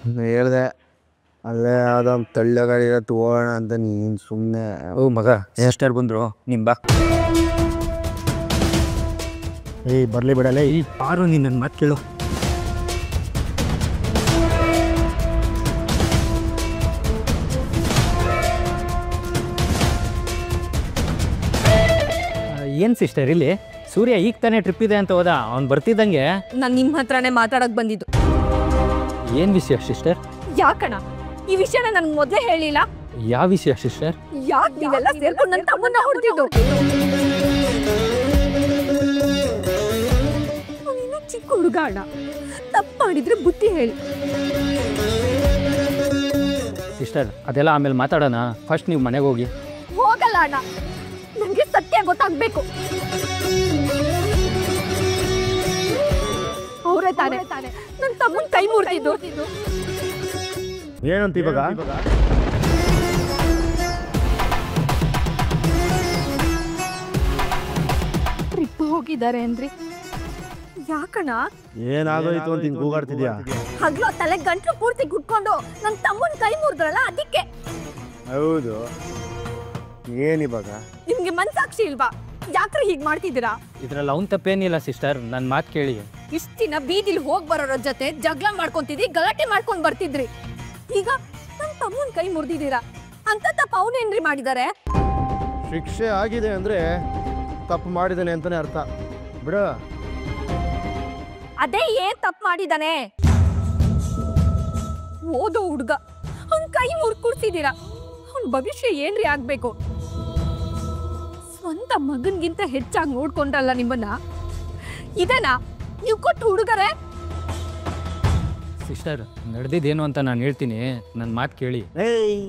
ಹೇಳ್ದೆ ಅಲ್ಲೇ ಯಾವುದೋ ತಳ್ಳಗಾಡಿರೋ ತಗೋಣ ಅಂತ ನೀನು ಸುಮ್ಮನೆ ಓ ಮಗ ಸಿಸ್ಟರ್ ಬಂದರು ನಿಮ್ಮ ಬಾ ಏಯ್ ಬರಲಿ ಬಿಡಲೇ ಈ ಪಾರು ನೀನು ನನ್ನ ಮಾತು ಕೇಳು ಏನು ಸಿಸ್ಟರ್ ಇಲ್ಲಿ ಸೂರ್ಯ ಈಗ ತಾನೇ ಟ್ರಿಪ್ ಇದೆ ಅಂತ ಹೋದ ಅವ್ನು ಬರ್ತಿದ್ದಂಗೆ ನಾನು ನಿಮ್ಮ ಹತ್ರನೇ ಮಾತಾಡಕ್ ಬಂದಿದ್ದು ಏನು ವಿಷಯ ಸಿಸ್ಟರ್ ಯಾಕಣ ಈ ವಿಷಯನ ನನ್ಗೆ ಮೊದಲೇ ಹೇಳಿಲ್ಲ ಯಾವ ವಿಷಯ ಸಿಸ್ಟರ್ ಯಾಕೆ ನೀವೆಲ್ಲ ಸೇರ್ಕೊಂಡು ನನ್ನ ತಮ್ಮನ್ನ ಹೊಡೆದಿದ್ದು ಅವನಿನ್ನೂ ಚಿಕ್ಕ ಹುಡುಗ ಅಣ್ಣ ತಪ್ಪು ಮಾಡಿದ್ರೆ ಬುದ್ಧಿ ಹೇಳಿ ಸಿಸ್ಟರ್ ಅದೆಲ್ಲ ಆಮೇಲೆ ಮಾತಾಡೋಣ ಫಸ್ಟ್ ನೀವು ಮನೆಗೆ ಹೋಗಿ ಹೋಗಲ್ಲ ಅಣ್ಣ ನನಗೆ ಸತ್ಯ ಗೊತ್ತಾಗ್ಬೇಕು ಅವರೇ ತಾನೇ ನನ್ನ ತಮ್ಮನ ಕೈ ಮುರಿದಿದ್ದು ಏನಂತ ಇವಾಗ ಟ್ರಿಪ್ ಹೋಗಿದ್ದಾರೆ ಅಂದ್ರಿ ಯಾಕಣ ಏನಾಗೋಯ್ತು ಅಂತ ಹಿಂಗೆ ಕೂಗಾಡ್ತಿದ್ಯಾ ಹಗ್ಲೋ ತಲೆ ಗಂಟ್ಲು ಪೂರ್ತಿ ಗುಟ್ಕೊಂಡು ನನ್ನ ತಮ್ಮನ ಕೈ ಮುರಿದ್ರಲ್ಲ ಅದಕ್ಕೆ ಹೌದು ಏನಿವಾಗ ನಿಮ್ಗೆ ಮನ್ಸಾಕ್ಷಿ ಇಲ್ವಾ ಯಾಕ್ರೆ ಹೀಗ್ ಮಾಡ್ತಿದ್ದೀರಾ ಇದ್ರಲ್ಲಿ ಅವ್ನ ತಪ್ಪೇನಿಲ್ಲ ಸಿಸ್ಟರ್ ನನ್ನ ಮಾತು ಕೇಳಿ ಇಷ್ಟ ದಿನ ಬೀದಿಲಿ ಹೋಗ್ ಬರೋರ ಜೊತೆ ಜಗಳ ಮಾಡ್ಕೊಂತಿದ್ರಿ ಗಲಾಟೆ ಮಾಡ್ಕೊಂಡ್ ಬರ್ತಿದ್ರಿ ಈಗ ನನ್ ತಮ್ಮನ್ ಕೈ ಮುರಿದಿದ್ದೀರಾ ಅಂತ ತಪ್ಪ ಅವನೇನ್ರಿ ಮಾಡಿದ್ದಾರೆ ಶಿಕ್ಷೆ ಆಗಿದೆ ಅಂದರೆ ತಪ್ಪು ಮಾಡಿದ್ದಾನೆ ಅಂತಲೇ ಅರ್ಥ ಬಿಡು ಅದೇ ಏನ್ ತಪ್ಪು ಮಾಡಿದಾನೆ ಓದೋ ಹುಡ್ಗ ಅವ್ನ್ ಕೈ ಮುರ್ಕುಡ್ಸಿದೀರಾ ಅವ್ನ್ ಭವಿಷ್ಯ ಏನ್ರಿ ಆಗ್ಬೇಕು ಸ್ವಂತ ಮಗನ್ಗಿಂತ ಹೆಚ್ಚಾಗಿ ನೋಡ್ಕೊಂಡ್ರಲ್ಲ ನಿಮ್ಮನ್ನ ಇದನಾ ನೀವು ಕೊಟ್ಟು ಹುಡುಗರೇ ಸಿಸ್ಟರ್ ನಡೆದಿದ್ದೇನು ಅಂತ ನಾನು ಹೇಳ್ತೀನಿ ನನ್ನ ಮಾತು ಕೇಳಿ ಏಯ್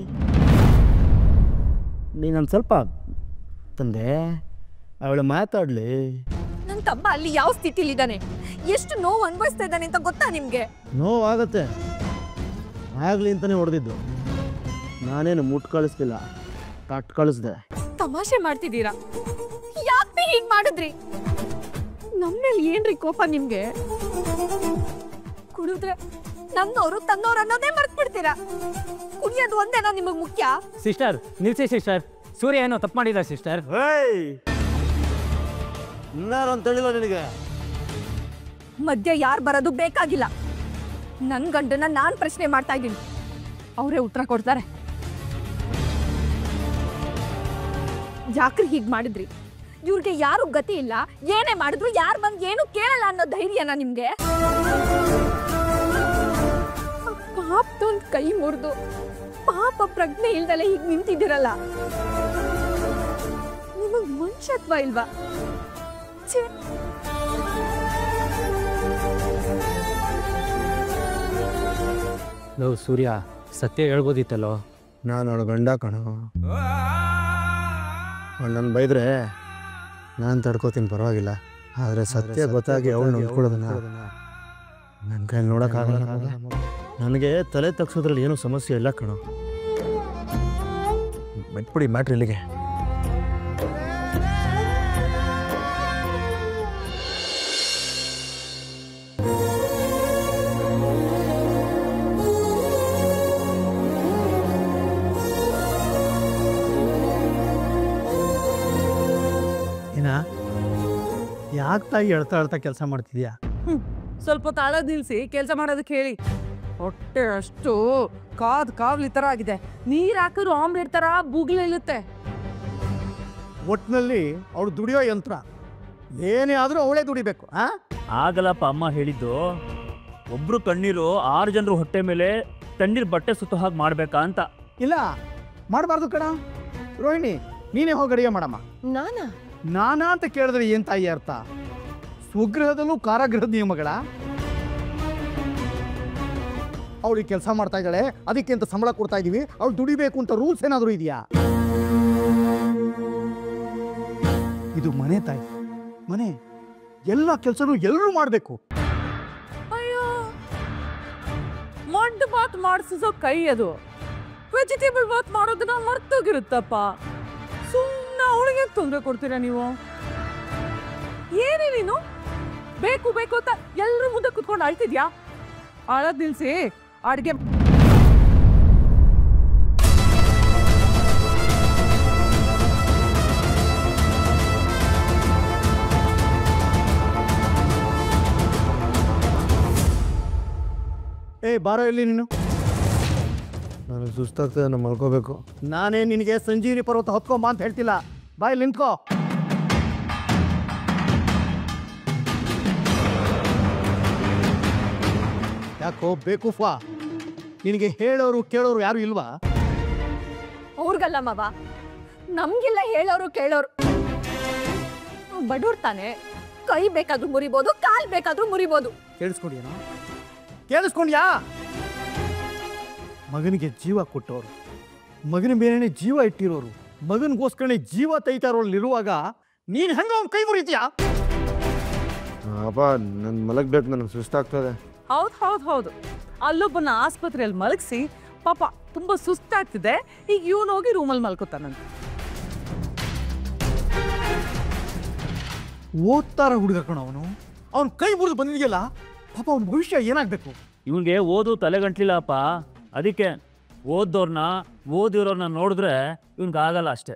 ನೀನೊಂದು ಸ್ವಲ್ಪ ತಂದೆ ಅವಳು ಮಾತಾಡಲಿ ನನ್ ತಮ್ಮ ಅಲ್ಲಿ ಯಾವ ಸ್ಥಿತಿಲಿದ್ದಾನೆ ಎಷ್ಟು ನೋವು ಅನುಭವಿಸ್ತಾ ಇದ್ದಾನೆ ಅಂತ ಗೊತ್ತಾ ನಿಮ್ಗೆ ನೋವಾಗತ್ತೆ ಆಗಲಿ ಅಂತಲೇ ಹೊಡೆದಿದ್ದು ನಾನೇನು ಮುಟ್ಟು ಕಳಿಸ್ಲಿಲ್ಲ ತಟ್ಟು ಕಳಿಸ್ದೆ ತಮಾಷೆ ಮಾಡ್ತಿದ್ದೀರಾ ಯಾಕೆ ಹೀಗ್ ಮಾಡಿದ್ರಿ ನಮ್ಮೇಲೆ ಏನ್ರಿ ಕೋಪ ನಿಮ್ಗೆ ಕುಡಿದ್ರೆ ನನ್ನವರು ತನ್ನವ್ರು ಅನ್ನೋದೇ ಮರ್ತ್ ಬಿಡ್ತೀರಾ ಕುಡಿಯೋದು ಒಂದೇನಾ ನಿಮಗ್ ಮುಖ್ಯ ಸಿಸ್ಟರ್ ನಿಲ್ಸಿ ಸಿಸ್ಟರ್ ಸೂರ್ಯ ಏನೋ ತಪ್ಪು ಮಾಡಿದ ಸಿಸ್ಟರ್ ಏಯ್ ಇನ್ನಾರು ಅಂತ ಹೇಳಿಲ್ಲ ನಿನಗೆ ಮಧ್ಯ ಯಾರು ಬರೋದು ಬೇಕಾಗಿಲ್ಲ ನನ್ ಗಂಡನ ನಾನ್ ಪ್ರಶ್ನೆ ಮಾಡ್ತಾ ಇದ್ದೀನಿ ಅವರೇ ಉತ್ತರ ಕೊಡ್ತಾರೆ ಯಾಕ್ರಿ ಹೀಗ್ ಮಾಡಿದ್ರಿ ಇವ್ರಿಗೆ ಯಾರು ಗತಿ ಇಲ್ಲ ಏನೇ ಮಾಡಿದ್ರು ಯಾರು ಬಂದು ಏನು ಕೇಳಲ್ಲ ಅನ್ನೋ ಧೈರ್ಯನ ನಿಮ್ಗೆ ಪಾಪದೊಂದ್ ಕೈ ಮುರಿದು ಪಾಪ ಪ್ರಜ್ಞೆ ಇಲ್ದಲೆ ಹೀಗ್ ನಿಂತಿದ್ದೀರಲ್ಲ ನಿಮಗ್ ಮನುಷ್ಯತ್ವ ಇಲ್ವಾ ಛೇ ಲೋ ಸೂರ್ಯ ಸತ್ಯ ಹೇಳ್ಬೋದಿತ್ತಲ್ಲೋ ನಾನು ಅವಳು ಗಂಡ ಕಣೋ ಅವಳು ನನ್ನ ಬೈದ್ರೆ ನಾನು ತಡ್ಕೋತೀನಿ ಪರವಾಗಿಲ್ಲ ಆದರೆ ಸತ್ಯ ಗೊತ್ತಾಗಿ ಅವಳು ನೋಡ್ಕೊಳ್ಳೋದನ್ನ ನನ್ನ ಕೈಲಿ ನೋಡೋಕ್ಕಾಗಲ್ಲ ಮಗ. ನನಗೆ ತಲೆ ತಗ್ಸೋದ್ರಲ್ಲಿ ಏನೂ ಸಮಸ್ಯೆ ಇಲ್ಲ ಕಣೋ ಬಿಟ್ಬಿಡಿ ಮ್ಯಾಟ್ರ್ ಇಲ್ಲಿಗೆ ಏನ ಯಾಕೆ ತಾಯಿ ಹೇಳ್ತಾ ಹೇಳ್ತಾ ಕೆಲಸ ಮಾಡ್ತಿದ್ಯಾ ಸ್ವಲ್ಪ ತಾಳ ನಿಲ್ಸಿ ಕೆಲಸ ಮಾಡೋದಕ್ಕೆ ಹೇಳಿ ಹೊಟ್ಟೆ ಅಷ್ಟು ಕಾದ್ ಕಾವ್ಲಿ ತರ ಆಗಿದೆ ನೀರ್ ಹಾಕಿದ್ರು ಆಮ್ಲೆಟ್ ತರ ಬುಗ್ಲಿರುತ್ತೆ ಒಟ್ಟಿನಲ್ಲಿ ಅವಳು ದುಡಿಯೋ ಯಂತ್ರ ಏನೇ ಆದರೂ ಅವಳೇ ದುಡಿಬೇಕು ಆ ಆಗಲಪ್ಪ ಅಮ್ಮ ಹೇಳಿದ್ದು ಒಬ್ರು ಕಣ್ಣೀರು ಆರು ಜನರು ಹೊಟ್ಟೆ ಮೇಲೆ ತಣ್ಣೀರ್ ಬಟ್ಟೆ ಸುತ್ತು ಹಾಗೆ ಮಾಡ್ಬೇಕಾ ಅಂತ ಇಲ್ಲ ಮಾಡಬಾರ್ದು ಕಣ ರೋಹಿಣಿ ನೀನೇ ಹೋಗಿ ಅಡಿಗೆ ಮಾಡಮ್ಮ ನಾನಾ ನಾನಾ ಅಂತ ಕೇಳಿದ್ರೆ ಏನು ತಾಯಿ ಅರ್ಥ ಸ್ವಗೃಹದಲ್ಲೂ ಕಾರಾಗೃಹದ ನಿಯಮಗಳ ಅವಳಿಗೆ ಕೆಲಸ ಮಾಡ್ತಾ ಇದ್ದಾಳೆ ಅದಕ್ಕೆ ಅಂತ ಸಂಬಳ ಕೊಡ್ತಾ ಇದೀವಿ ಅವಳು ದುಡಿಬೇಕು ಅಂತ ರೂಲ್ಸ್ ಏನಾದರೂ ಇದೆಯಾ ಇದು ಮನೆ ತಾಯಿ ಮನೆ ಎಲ್ಲ ಕೆಲಸನೂ ಎಲ್ಲರೂ ಮಾಡಬೇಕು ಅಯ್ಯೋ ಮಂಡ್ ಬಾತ್ ಮಾಡಿಸೋ ಕೈ ಅದು ವೆಜಿಟೇಬಲ್ ಬಾತ್ ಮಾಡೋದನ್ನ ಮರ್ತೋಗಿರುತ್ತಪ್ಪ ಸುಮ್ಮನೆ ಅವಳಿಗೆ ತೊಂದರೆ ಕೊಡ್ತೀರಾ ನೀವು ಏನೇ ನೀನು ಬೇಕು ಬೇಕು ಅಂತ ಎಲ್ಲರೂ ಮುಂದೆ ಕುತ್ಕೊಂಡು ಅಳ್ತಿದ್ಯಾ ಅಳದ್ ನಿಲ್ಸಿ ಅಡ್ಗೆ ಏ ಬಾರೋ ಇಲ್ಲಿ ನೀನು ನನಗೆ ಸುಸ್ತಾಗ್ತದೆ ನಾನು ಮಲ್ಕೋಬೇಕು ನಾನೇ ನಿನಗೆ ಸಂಜೀವಿನಿ ಪರ್ವತ ಹೊತ್ಕೊಂಬ ಅಂತ ಹೇಳ್ತಿಲ್ಲ ಬಾಯ್ ನಿಂತ್ಕೋ ಯಾಕೋ ಬೇಕೂಫಾ ನಿನಗೆ ಹೇಳೋರು ಕೇಳೋರು ಯಾರು ಇಲ್ವಾ ಅವ್ರಿಗಲ್ಲ ಮವ ನಮ್ಗೆಲ್ಲ ಹೇಳೋರು ಕೇಳೋರು ಬಡವ್ರ್ ತಾನೆ ಕೈ ಬೇಕಾದ್ರೂ ಮುರಿಬೋದು ಕಾಲ್ ಬೇಕಾದ್ರೂ ಮುರಿಬೋದು ಕೇಳಿಸ್ಕೊಂಡ್ಯಾನ ಕೇಳಿಸ್ಕೊಂಡ್ಯಾ ಮಗನಿಗೆ ಜೀವ ಕೊಟ್ಟವರು ಮಗನ ಮೇಲೇನೆ ಜೀವ ಇಟ್ಟಿರೋರು ಮಗನಿಗೋಸ್ಕರನೇ ಜೀವ ತೈತಾರೋಲ್ಲಿರುವಾಗ ನೀನು ಹೆಂಗ ಅವ್ನ ಕೈ ಮುರಿತೀಯಾ ಅಪ್ಪ ನನ್ನ ಮಲಗಬೇಕು ನನಗೆ ಸುಸ್ತಾಗ್ತದೆ ಹೌದು ಹೌದು ಹೌದು ಅಲ್ಲೊಬ್ಬನ ಆಸ್ಪತ್ರೆಯಲ್ಲಿ ಮಲಗಿಸಿ ಪಾಪ ತುಂಬಾ ಸುಸ್ತಾಗ್ತಿದೆ ಈಗ ಇವನು ಹೋಗಿ ರೂಮಲ್ಲಿ ಮಲ್ಕೋತಾನಂತೆ ಓದ್ತಾರ ಹುಡುಗ ಕಣ ಅವನು ಅವನ ಕೈ ಮುರಿದು ಬಂದಿದೆಯಲ್ಲ ಪಾಪ ಅವನ ಭವಿಷ್ಯ ಏನಾಗಬೇಕು ಇವನ್ಗೆ ಓದು ತಲೆಗಂಟ್ಲಿಲ್ಲಪ್ಪ ಅದಕ್ಕೆ ಓದ್ದವ್ರನ್ನ ಓದಿರೋರ್ನ ನೋಡಿದ್ರೆ ಇವನ್ಗೆ ಆಗಲ್ಲ ಅಷ್ಟೇ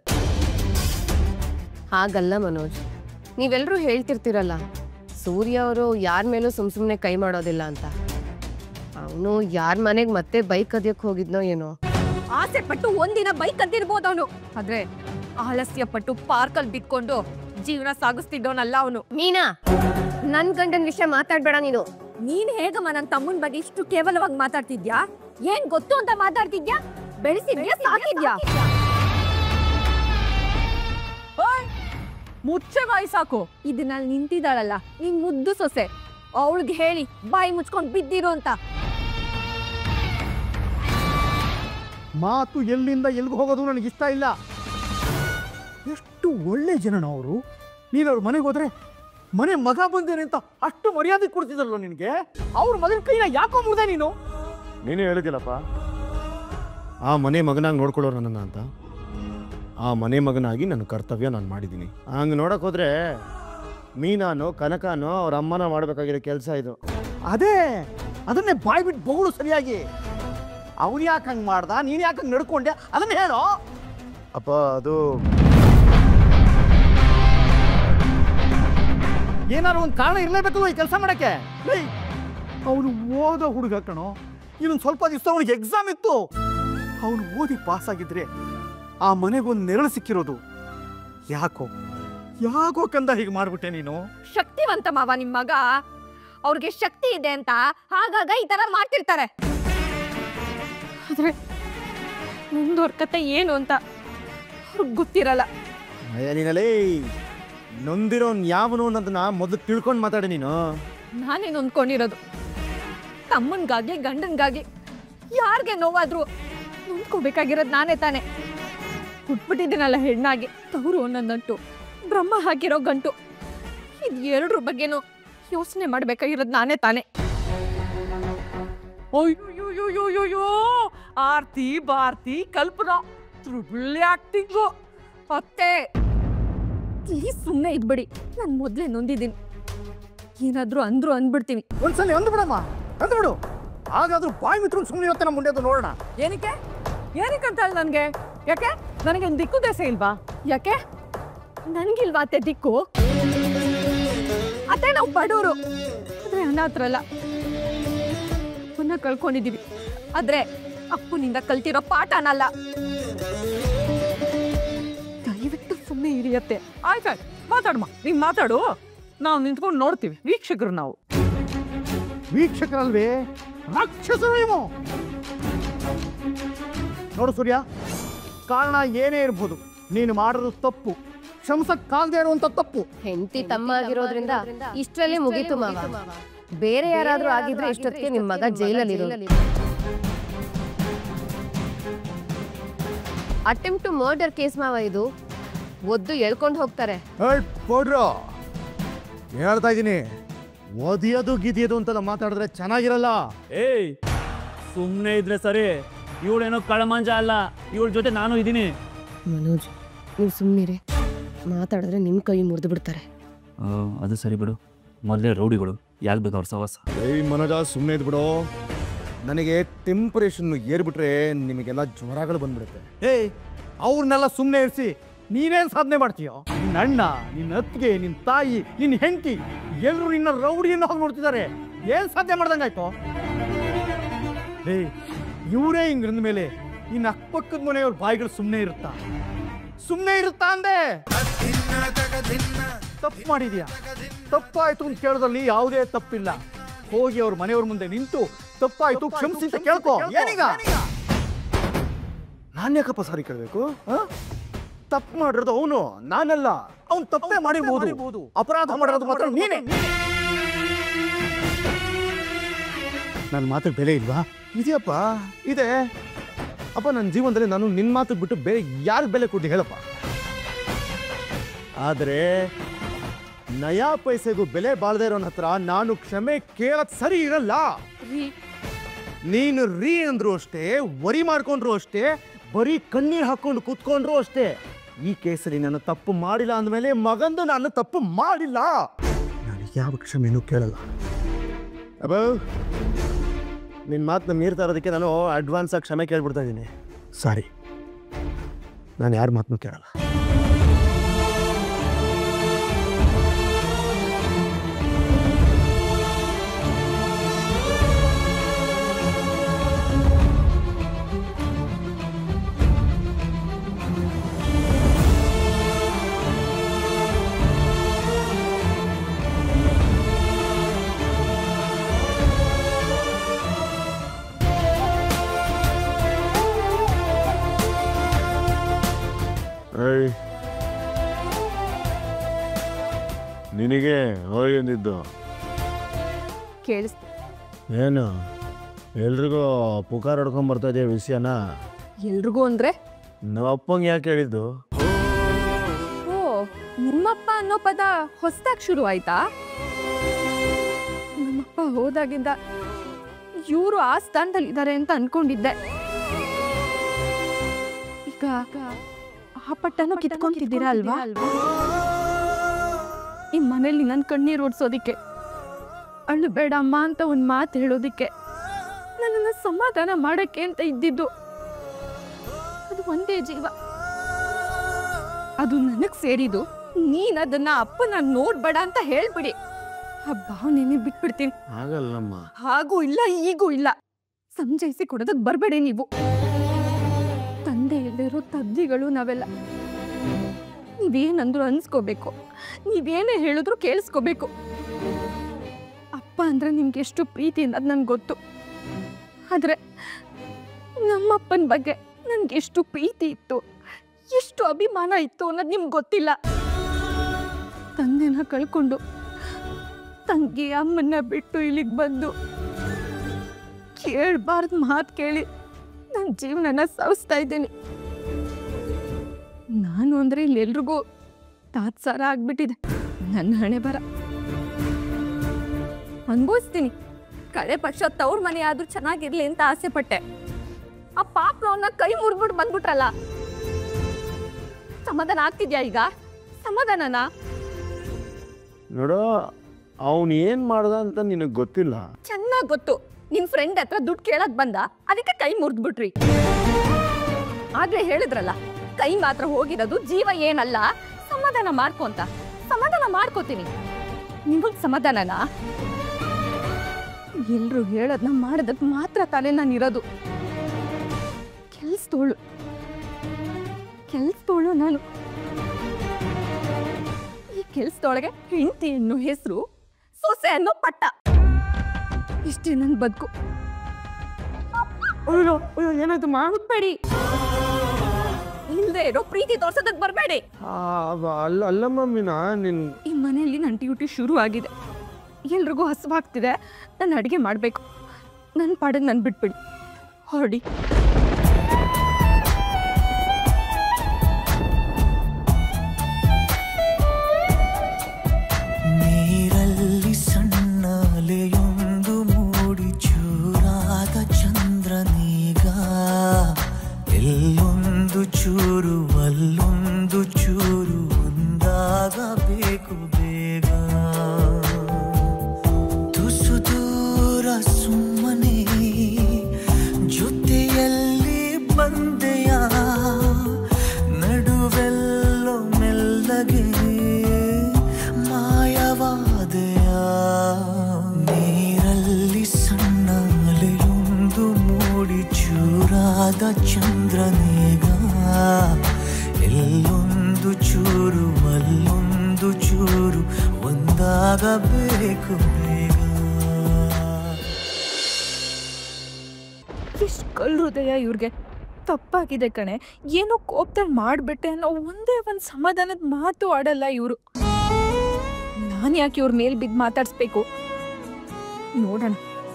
ಹಾಗಲ್ಲ ಮನೋಜ್ ನೀವೆಲ್ಲರೂ ಹೇಳ್ತಿರ್ತೀರಲ್ಲ ಸೂರ್ಯ ಅವರು ಯಾರ ಮೇಲೂ ಸುಮ್ ಸುಮ್ಮನೆ ಕೈ ಮಾಡೋದಿಲ್ಲ ಅಂತ ಅವನು ಯಾರ ಮನೆಗೆ ಮತ್ತೆ ಬೈಕ್ ಕದಿಯಕ್ಕೆ ಹೋಗಿದ್ನೋ ಏನೋ ಆಸೆ ಪಟ್ಟು ಒಂದಿನ ಬೈಕ್ ಅಂತಿರ್ಬೋದು ಅವನು ಆದ್ರೆ ಆಲಸ್ಯ ಪಟ್ಟು ಪಾರ್ಕಲ್ಲಿ ಬಿತ್ಕೊಂಡು ಜೀವನ ಸಾಗಿಸ್ತಿದ್ದವನಲ್ಲ ಅವನು ಮೀನಾ ನನ್ ಗಂಡನ ವಿಷಯ ಮಾತಾಡ್ಬೇಡ ನೀನು ನೀನ್ ಹೇಗಮ್ಮ ನನ್ನ ತಮ್ಮನ ಬಗ್ಗೆ ಇಷ್ಟು ಕೇವಲವಾಗಿ ಮಾತಾಡ್ತಿದ್ಯಾ ಏನ್ ಗೊತ್ತು ಅಂತ ಮಾತಾಡ್ತಿದ್ಯಾ ಬೆಳೆಸಿದ್ಯಾ ಸಾಕಿದ್ಯಾ ಓಯ್! ಮುಚ್ಚೆ ಬಾಯಿ ಸಾಕು ಇದನ್ನಲ್ಲಿ ನಿಂತಿದ್ದಾಳಲ್ಲ ನಿನ್ ಮುದ್ದು ಸೊಸೆ ಅವಳಿಗೆ ಹೇಳಿ ಬಾಯಿ ಮುಚ್ಕೊಂಡ್ ಬಿದ್ದಿರು ಅಂತ ಮಾತು ಎಲ್ಲಿಂದ ಎಲ್ಲಿಗೆ ಹೋಗೋದು ನನಗೆ ಇಷ್ಟ ಇಲ್ಲ ಎಷ್ಟು ಒಳ್ಳೆ ಜನನ ಅವರು ನೀನು ಅವ್ರ ಮನೆಗೆ ಹೋದ್ರೆ ಮನೆ ಮಗ ಬಂದೇನೆ ಅಂತ ಅಷ್ಟು ಮರ್ಯಾದೆ ಕೊಡ್ತಿದ್ದಲ್ಲ ನಿನಗೆ ಅವ್ರ ಮಗನ ಕೈನ ಯಾಕೋ ಮುರಿದೆ ನೀನು ನೀನೇ ಹೇಳಿದಿಲ್ಲಪ್ಪ ಆ ಮನೆ ಮಗನಾಗಿ ನೋಡ್ಕೊಳ್ಳೋರು ನನ್ನನ್ನು ಅಂತ ಆ ಮನೆ ಮಗನಾಗಿ ನನ್ನ ಕರ್ತವ್ಯ ನಾನು ಮಾಡಿದ್ದೀನಿ ಹಂಗೆ ನೋಡಕ್ ಹೋದ್ರೆ ಮೀನಾನೋ ಕನಕಾನೋ ಅವ್ರ ಅಮ್ಮನ ಮಾಡಬೇಕಾಗಿರೋ ಕೆಲಸ ಇದು ಅದೇ ಅದನ್ನೇ ಬಾಯ್ ಬಿಟ್ಟು ಬೊಗಳು ಸರಿಯಾಗಿ ಅವನು ಯಾಕೆ ಹಂಗೆ ಮಾಡ್ದ ನೀನು ಯಾಕೆ ಹಂಗೆ ನಡ್ಕೊಂಡೆ ಅದನ್ನ ಹೇಳೋ ಅಪ್ಪ ಅದು ಏನಾದ್ರು ಒಂದು ಕಾರಣ ಇರಲೇಬೇಕಲ್ವ ಈ ಕೆಲಸ ಮಾಡಕ್ಕೆ ಅವನು ಓದೋ ಹುಡುಗ ಕಣೋ ಇನ್ನೊಂದು ಸ್ವಲ್ಪ ದಿವಸ ಅವನಿಗೆ ಎಕ್ಸಾಮ್ ಇತ್ತು ಅವನು ಓದಿ ಪಾಸ್ ಆಗಿದ್ರೆ ಆ ಮನೆಗೊಂದು ನೆರಳು ಸಿಕ್ಕಿರೋದು ಯಾಕೋ ಯಾಕೋ ಕಂದ ಹೀಗೆ ಮಾಡ್ಬಿಟ್ಟೆ ನೀನು ಶಕ್ತಿವಂತ ಮಾವ ನಿಮ್ ಮಗ ಅವ್ರಿಗೆ ಶಕ್ತಿ ಇದೆ ಅಂತ ಆಗಾಗ ಈ ತರ ಮಾಡ್ತಿರ್ತಾರೆ ಆದ್ರೆ ಮುಂದೋರ್ ಕತೆ ಏನು ಅಂತ ಅವ್ರಿಗೆ ಗೊತ್ತಿರಲ್ಲ ಅಯ್ಯ ನೀನಲೇ ನೊಂದಿರೋನ್ ಯಾವನು ಅನ್ನೋದನ್ನ ಮೊದಲು ತಿಳ್ಕೊಂಡು ಮಾತಾಡಿ ನೀನು ನಾನೇ ನೊಂದ್ಕೊಂಡಿರೋದು ತಮ್ಮನ್ಗಾಗಿ ಗಂಡನ್ಗಾಗಿ ಯಾರಿಗೆ ನೋವಾದ್ರು ನೊಂದ್ಕೋಬೇಕಾಗಿರೋದು ನಾನೇ ತಾನೆ ಹುಟ್ಬಿಟ್ಟಿದ್ದೀನಲ್ಲ ಹೆಣ್ಣಾಗಿ ತವರು ಒಂದೊಂದಂಟು ಬ್ರಹ್ಮ ಹಾಕಿರೋ ಗಂಟು ಇದು ಎರಡ್ರ ಬಗ್ಗೆನೂ ಯೋಚನೆ ಮಾಡ್ಬೇಕಾಗಿರೋದು ನಾನೇ ತಾನೆ ಅಯ್ಯೋಯ್ಯೋಯ್ಯೋಯ್ಯೋ ಆರ್ತಿ ಭಾರತಿ ಕಲ್ಪನಾ ತ್ರಿಬಲ್ ಆಕ್ಟಿಂಗು ಅತ್ತೆ ಪ್ಲೀಸ್ ಸುಮ್ಮನೆ ಇದ್ಬಿಡಿ ನಾನು ಮೊದಲೇ ನೊಂದಿದ್ದೀನಿ ಏನಾದ್ರೂ ಅಂದ್ರು ಅಂದ್ಬಿಡ್ತೀವಿ ಒಂದ್ಸಲ ಅಂದು ಬಿಡಮ್ಮ ಅಂದು ಬಿಡು ಹಾಗಾದ್ರೂ ಬಾಯಿ ಮಿತ್ರ ಸುಮ್ಮನೆ ಇವತ್ತೆ ನಮ್ಮ ಮುಂದೆ ನೋಡೋಣ ಏನಕ್ಕೆ ಏನಕ್ಕೆ ಅಂತ ಹೇಳಿ ನನಗೆ ಯಾಕೆ ನನಗೆ ದಿಕ್ಕು ದೇಶ ಇಲ್ವಾ ಯಾಕೆ ನನ್ಗಿಲ್ವಾ ಅತ್ತೆ ದಿಕ್ಕು ಅತ್ತೆ ನಾವು ಬಡವರು ಆದ್ರೆ ಅನಾಥರಲ್ಲ ಅಪ್ಪನ್ನ ಕಳ್ಕೊಂಡಿದೀವಿ ಆದ್ರೆ ಅಪ್ಪನಿಂದ ಕಲ್ತಿರೋ ಪಾಠನಲ್ಲ ದಯವಿಟ್ಟು ಸುಮ್ಮನೆ ಇರಿಯತ್ತೆ ಆಯ್ತಾಯ್ತು ಮಾತಾಡಮ್ಮ ನೀನ್ ಮಾತಾಡು ನಾವು ನಿಂತ್ಕೊಂಡು ನೋಡ್ತೀವಿ ವೀಕ್ಷಕರು ನಾವು ವೀಕ್ಷಕರಲ್ವೇ ರಾಕ್ಷಸರು ನೀವು ನೋಡು ಸೂರ್ಯ ಕಾರಣ ಏನೇ ಇರ್ಬೋದು ನೀನು ಮಾಡೋದು ತಪ್ಪು ಕ್ಷಮಿಸಕ್ಕಾಗದೇ ಇರುವಂತ ತಪ್ಪು ಹೆಂಡತಿ ತಮ್ಮ ಆಗಿರೋದ್ರಿಂದ ಇಷ್ಟರಲ್ಲೇ ಮುಗೀತು ಮಾವ ಬೇರೆ ಯಾರಾದ್ರೂ ಆಗಿದ್ರೆ ಇಷ್ಟೊತ್ತಿಗೆ ನಿಮ್ ಮಗ ಜೈಲಲ್ಲಿ ಅಟೆಂಪ್ಟ್ ಟು ಮರ್ಡರ್ ಕೇಸ್ ಮಾವ ಇದು ಒದ್ದು ಎಳ್ಕೊಂಡು ಹೋಗ್ತಾರೆ ಕೊಡ್ರು ಹೇಳ್ತಾ ಇದ್ದೀನಿ ಓದಿಯೋದು ಗಿದಿಯೋದು ಅಂತೆಲ್ಲ ಮಾತಾಡಿದ್ರೆ ಚೆನ್ನಾಗಿರಲ್ಲ ಏಯ್ ಸುಮ್ಮನೆ ಇದ್ರೆ ಸರಿ ಇವಳೇನೋ ಕಳಮಂಜ ಅಲ್ಲ ಇವಳ ಜೊತೆ ನಾನು ಇದ್ದೀನಿ ಮನೋಜ್ ನೀವು ಸುಮ್ಮನಿರಿ ಮಾತಾಡಿದ್ರೆ ನಿಮ್ ಕೈ ಮುರಿದು ಬಿಡ್ತಾರೆ ಅದು ಸರಿ ಬಿಡು ಮೊದಲೇ ರೌಡಿಗಳು ಯಾಕೆ ಬೇಕು ಅವ್ರ ಸವಾಸ ಏಯ್ ಮನೋಜ ಸುಮ್ಮನೆ ಇದ್ಬಿಡು ನನಗೆ ಟೆಂಪರೇಷನ್ ಏರ್ಬಿಟ್ರೆ ನಿಮಗೆಲ್ಲ ಜ್ವರಗಳು ಬಂದ್ಬಿಡುತ್ತೆ ಏಯ್ ಅವ್ರನ್ನೆಲ್ಲ ಸುಮ್ಮನೆ ಇರಿಸಿ ನೀನೇನ್ ಸಾಧನೆ ಮಾಡ್ತೀಯೋ ನಿನ್ನ ಅಣ್ಣ ನಿನ್ನ ಅತ್ತಿಗೆ ನಿನ್ನ ತಾಯಿ ನಿನ್ನ ಹೆಂಡತಿ ಎಲ್ಲರೂ ನಿನ್ನ ರೌಡಿಯನ್ನು ಹೋಗಿ ನೋಡ್ತಿದ್ದಾರೆ ಏನ್ ಸಾಧನೆ ಮಾಡ್ದಂಗಾಯ್ತು ಏಯ್ ಇವರೇ ಹಿಂಗ್ ಮೇಲೆ ಇನ್ನು ಅಕ್ಕಪಕ್ಕದ ಮನೆಯವ್ರ ಬಾಯಿಗಳು ಸುಮ್ಮನೆ ಇರುತ್ತಾ ಸುಮ್ಮನೆ ಇರುತ್ತಾ ಅಂದೆ ತಪ್ಪು ಮಾಡಿದ್ಯಾ ತಪ್ಪಾಯ್ತು ಅಂತ ಕೇಳೋದ್ರಲ್ಲಿ ಯಾವುದೇ ತಪ್ಪಿಲ್ಲ ಹೋಗಿ ಅವ್ರ ಮನೆಯವ್ರ ಮುಂದೆ ನಿಂತು ತಪ್ಪಾಯ್ತು ಕ್ಷಮಿಸಿ ಅಂತ ಕೇಳ್ಕೊ ಏನೀಗ ನಾನು ಯಾಕಪ್ಪ ಸಾರಿ ಕೇಳಬೇಕು ತಪ್ಪು ಮಾಡಿರೋದು ಅವನು ನಾನಲ್ಲ ಅವ್ನು ತಪ್ಪೇ ಮಾಡಿರ್ಬೋದು ಅಪರಾಧ ಮಾಡಿರೋದು ಮಾತ್ರ ನೀನೇ ನನ್ನ ಮಾತಿಗೆ ಬೆಲೆ ಇಲ್ವಾ ಇದೆಯಪ್ಪ ಇದೆ ಅಪ್ಪ ನನ್ನ ಜೀವನದಲ್ಲಿ ನಾನು ನಿನ್ನ ಮಾತು ಬಿಟ್ಟು ಬೇರೆ ಯಾರು ಬೆಲೆ ಕೊಡ್ಲಿ ಹೇಳಪ್ಪ ಆದರೆ ನಯಾ ಪೈಸೆಗೂ ಬೆಲೆ ಬಾಳದೇ ಇರೋನ ಹತ್ರ ನಾನು ಕ್ಷಮೆ ಕೇಳಕ್ ಸರಿ ಇರಲ್ಲ ನೀನು ರೀ ಅಂದ್ರು ಅಷ್ಟೇ ವರಿ ಮಾಡ್ಕೊಂಡ್ರು ಅಷ್ಟೇ ಬರೀ ಕಣ್ಣೀರ್ ಹಾಕೊಂಡು ಕೂತ್ಕೊಂಡ್ರು ಅಷ್ಟೇ ಈ ಕೇಸಲ್ಲಿ ನಾನು ತಪ್ಪು ಮಾಡಿಲ್ಲ ಅಂದಮೇಲೆ ಮಗಂದು ನಾನು ತಪ್ಪು ಮಾಡಿಲ್ಲ ನಾನು ಯಾವ ಕ್ಷಮೆನೂ ಕೇಳಲ್ಲ ಅಬ್ಬ ನಿನ್ನ ಮಾತನ್ನ ಮೀರ್ತಾ ಇರೋದಕ್ಕೆ ನಾನು ಅಡ್ವಾನ್ಸ್ ಆಗಿ ಕ್ಷಮೆ ಕೇಳ್ಬಿಡ್ತಾ ಇದ್ದೀನಿ ಸಾರಿ ನಾನು ಯಾರ ಮಾತನ್ನು ಕೇಳಲ್ಲ ಏಯ್ ನಿನಗೆ ಹೋಗಿ ಅಂದಿದ್ದು ಕೇಳಿಸ್ ಏನು ಎಲ್ರಿಗೂ ಪುಕಾರ್ ಹೊಡ್ಕೊಂಡ್ ಬರ್ತಾ ಇದೆಯಾ ವಿಷಯನ ಎಲ್ರಿಗೂ ಅಂದ್ರೆ ನಮ್ಮ ಅಪ್ಪಂಗೆ ಯಾಕೆ ಹೇಳಿದ್ದು ಓ ನಿಮ್ಮಪ್ಪ ಅನ್ನೋ ಪದ ಹೊಸ್ದಾಗಿ ಶುರು ಆಯ್ತಾ ನಮ್ಮಪ್ಪ ಹೋದಾಗಿಂದ ಇವರು ಆ ಸ್ಥಾನದಲ್ಲಿ ಇದ್ದಾರೆ ಅಂತ ಅನ್ಕೊಂಡಿದ್ದೆ ಈಗ ಆ ಪಟ್ಟನು ಕಿತ್ಕೊಂತಿದ್ದೀರಾ ಅಲ್ವಾ ಈ ಮನೇಲಿ ನನ್ನ ಕಣ್ಣೀರು ಓಡಿಸೋದಿಕ್ಕೆ ಅಳ್ಳು ಬೇಡ ಅಮ್ಮ ಅಂತ ಒಂದು ಮಾತು ಹೇಳೋದಿಕ್ಕೆ ನನ್ನನ್ನು ಸಮಾಧಾನ ಮಾಡಕ್ಕೆ ಅಂತ ಇದ್ದಿದ್ದು ಅದು ಒಂದೇ ಜೀವ ಅದು ನನಗ್ ಸೇರಿದು ನೀನ್ ಅದನ್ನ ಅಪ್ಪನ ನೋಡ್ಬೇಡ ಅಂತ ಹೇಳ್ಬಿಡಿ ಆ ಭಾವನೆನೇ ಬಿಟ್ಬಿಡ್ತೀನಿ ಆಗಲ್ಲಮ್ಮ ಹಾಗೂ ಇಲ್ಲ ಈಗೂ ಇಲ್ಲ ಸಂಜಯಿಸಿ ಕೊಡೋದಕ್ ಬರ್ಬೇಡಿ ನೀವು ತಂದೆ ಇಲ್ದಿರೋ ತದ್ದಿಗಳು ನಾವೆಲ್ಲ ನೀವೇನಂದ್ರು ಅನ್ಸ್ಕೋಬೇಕು ನೀವೇನೇ ಹೇಳಿದ್ರು ಕೇಳಿಸ್ಕೋಬೇಕು ಅಪ್ಪ ಅಂದ್ರೆ ನಿಮ್ಗೆ ಎಷ್ಟು ಪ್ರೀತಿ ಅನ್ನೋದು ನನ್ಗೆ ಗೊತ್ತು ಆದ್ರೆ ನಮ್ಮಪ್ಪನ ಬಗ್ಗೆ ನನ್ಗೆ ಎಷ್ಟು ಪ್ರೀತಿ ಇತ್ತು ಎಷ್ಟು ಅಭಿಮಾನ ಇತ್ತು ಅನ್ನೋದು ನಿಮ್ಗೆ ಗೊತ್ತಿಲ್ಲ ತಂದೆನ ಕಳ್ಕೊಂಡು ತಂಗಿ ಅಮ್ಮನ್ನ ಬಿಟ್ಟು ಇಲ್ಲಿಗೆ ಬಂದು ಕೇಳಬಾರ್ದು ಮಾತು ಕೇಳಿ ನನ್ನ ಜೀವನನ ಸವಿಸ್ತಾ ಇದ್ದೀನಿ ನಾನು ಅಂದ್ರೆ ಇಲ್ಲಿ ಎಲ್ರಿಗೂ ತಾತ್ಸಾರ ಆಗ್ಬಿಟ್ಟಿದೆ ನನ್ನ ಹಣೆ ಬರ ಅನ್ಭವಿಸ್ತೀನಿ ಕಡೆ ಪಕ್ಷ ತವ್ರ ಮನೆ ಆದ್ರೂ ಚೆನ್ನಾಗಿರ್ಲಿ ಅಂತ ಆಸೆ ಪಟ್ಟೆ ಆ ಪಾಪನವನ್ನ ಕೈ ಮುರಿದ್ಬಿಟ್ಟು ಬಂದ್ಬಿಟ್ರಲ್ಲ ಸಮಾಧಾನ ಆಗ್ತಿದ್ಯಾ ಈಗ ಸಮಾಧಾನನಾ ನೋಡು ಅವನು ಏನು ಮಾಡ್ದ ಅಂತ ನಿನಗೆ ಗೊತ್ತಿಲ್ಲ ಚೆನ್ನಾಗ್ ಗೊತ್ತು ನಿಮ್ ಫ್ರೆಂಡ್ ಹತ್ರ ದುಡ್ಡು ಕೇಳಕ್ ಬಂದ ಅದಕ್ಕೆ ಕೈ ಮುರಿದ್ಬಿಟ್ರಿ ಆಗ್ಲೇ ಹೇಳಿದ್ರಲ್ಲ ಕೈ ಮಾತ್ರ ಹೋಗಿರೋದು ಜೀವ ಏನಲ್ಲ ಸಮಾಧಾನ ಮಾಡ್ಕೊಂತ ಸಮಾಧಾನ ಮಾಡ್ಕೋತೀನಿ ನಿಮಗ್ ಸಮಾಧಾನನಾ ಎಲ್ರು ಹೇಳೋದ್ನ ಮಾಡೋದಕ್ ಮಾತ್ರ ತಾನೇ ನಾನು ಇರೋದು ಕೆಲ್ಸದೋಳು ಕೆಲ್ಸದೋಳು ನಾನು ಈ ಕೆಲ್ಸದೊಳಗೆ ಹೆಂಡತಿ ಅನ್ನೋ ಹೆಸರು ಸೊಸೆ ಅನ್ನೋ ಪಟ್ಟ ಇಷ್ಟೇ ನನ್ನ ಬದುಕು ಅಯ್ಯೋ ಅಯ್ಯೋ ಏನಾಯ್ತು ಮಾಡ್ಬೇಡಿ ಇಲ್ದೇ ಇರೋ ಪ್ರೀತಿ ತೋರ್ಸೋದಕ್ ಬರಬೇಡಿ ಅಲ್ಲ ಅಲ್ಲಮ್ಮ ಮೀನಾ ನಿನ್ ಈ ಮನೆಯಲ್ಲಿ ನನ್ನ ಡ್ಯೂಟಿ ಶುರು ಆಗಿದೆ ಎಲ್ರಿಗೂ ಹಸುವಾಗ್ತಿದೆ ನಾನು ಅಡುಗೆ ಮಾಡಬೇಕು ನನ್ನ ಪಾಡಿಗೆ ನಾನು ಬಿಟ್ಬಿಡಿ ಹೊರಡಿ ನೀರಲ್ಲಿ ಸಣ್ಣ ಅಲೆಯೊಂದು ಮೂಡಿ ಚೂರಾದ ಚಂದ್ರನೀಗ ಎಲ್ಲೊಂದು ಚೂರು ಅಲ್ಲೊಂದು ಚೂರು ಒಂದಾಗಬೇಕು ಬೇಗ ತುಸು ದೂರ ಸುಮ್ಮನೆ ಚೂರಾದ ಚಂದ್ರನೇಗ ಎಲ್ಲೊಂದು ಚೂರು ಅಲ್ಲೊಂದು ಚೂರು ಒಂದಾಗಬೇಕು ಬೇಗ ಎಷ್ಟು ಕಲ್ ಹೃದಯ ಇವ್ರಿಗೆ ತಪ್ಪಾಗಿದೆ ಕಣೆ ಏನೋ ಕೋಪದಲ್ಲಿ ಮಾಡಿಬಿಟ್ಟೆ ಅನ್ನೋ ಒಂದೇ ಒಂದು ಸಮಾಧಾನದ ಮಾತು ಆಡಲ್ಲ ಇವರು ನಾನು ಯಾಕೆ ಇವ್ರ ಮೇಲೆ ಬಿದ್ದು ಮಾತಾಡಿಸ್ಬೇಕು ನೋಡೋಣ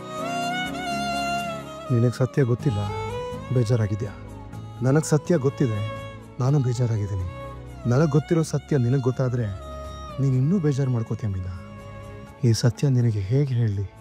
ನಿನಗೆ ಸತ್ಯ ಗೊತ್ತಿಲ್ಲ ಬೇಜಾರಾಗಿದ್ಯಾ ನನಗೆ ಸತ್ಯ ಗೊತ್ತಿದೆ ನಾನು ಬೇಜಾರಾಗಿದ್ದೀನಿ ನನಗೆ ಗೊತ್ತಿರೋ ಸತ್ಯ ನಿನಗೆ ಗೊತ್ತಾದರೆ ನೀನು ಇನ್ನೂ ಬೇಜಾರು ಮಾಡ್ಕೋತೀಯ ಮೀನಾ ಈ ಸತ್ಯ ನಿನಗೆ ಹೇಗೆ ಹೇಳಲಿ